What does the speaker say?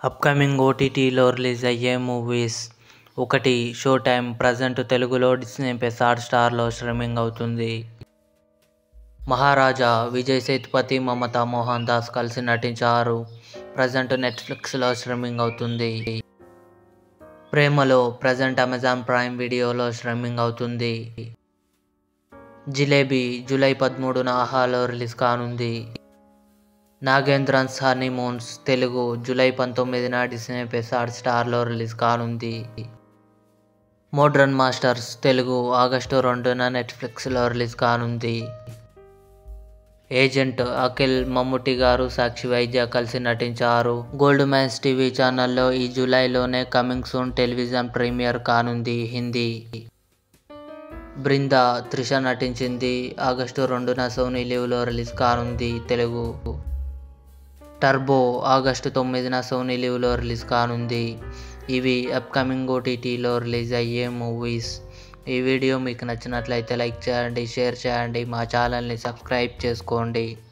upcoming ఓటీటీలో release అయ్యే movies ఒకటి షో టైమ్ ప్రజెంట్ తెలుగులో డిస్నీ ప్లస్ హాట్స్టార్లో స్ట్రీమింగ్ అవుతుంది మహారాజా విజయ్ సేతుపతి మమత మోహన్ దాస్ కలిసి నటించారు ప్రజెంట్ నెట్ఫ్లిక్స్లో స్ట్రీమింగ్ అవుతుంది ప్రేమలో ప్రజెంట్ అమెజాన్ ప్రైమ్ వీడియోలో స్ట్రీమింగ్ అవుతుంది జిలేబీ జూలై పదమూడున ఆహాలో రిలీజ్ కానుంది నాగేంద్రన్స్ హనీమూన్స్ తెలుగు జూలై పంతొమ్మిదిన డిస్నీ ప్లస్ హాట్స్టార్లో రిలీజ్ కానుంది మోడ్రన్ మాస్టర్స్ తెలుగు ఆగస్టు రెండున నెట్ఫ్లిక్స్లో రిలీజ్ కానుంది ఏజెంట్ అఖిల్ మమ్ముట్టి గారు సాక్షి వైద్య కలిసి నటించారు గోల్డ్ మ్యాన్స్ టీవీ ఛానల్లో ఈ జూలైలోనే కమింగ్ సూన్ టెలివిజన్ ప్రీమియర్ కానుంది హిందీ బృంద త్రిష నటించింది ఆగస్టు రెండున సోనీ లీవ్లో రిలీజ్ కానుంది తెలుగు టర్బో ఆగస్టు తొమ్మిదిన సోనీ లీవ్లో రిలీజ్ కానుంది ఇవి అప్కమింగ్ ఓటీటీలో రిలీజ్ అయ్యే మూవీస్ ఈ వీడియో మీకు నచ్చినట్లయితే లైక్ చేయండి షేర్ చేయండి మా ఛానల్ని సబ్స్క్రైబ్ చేసుకోండి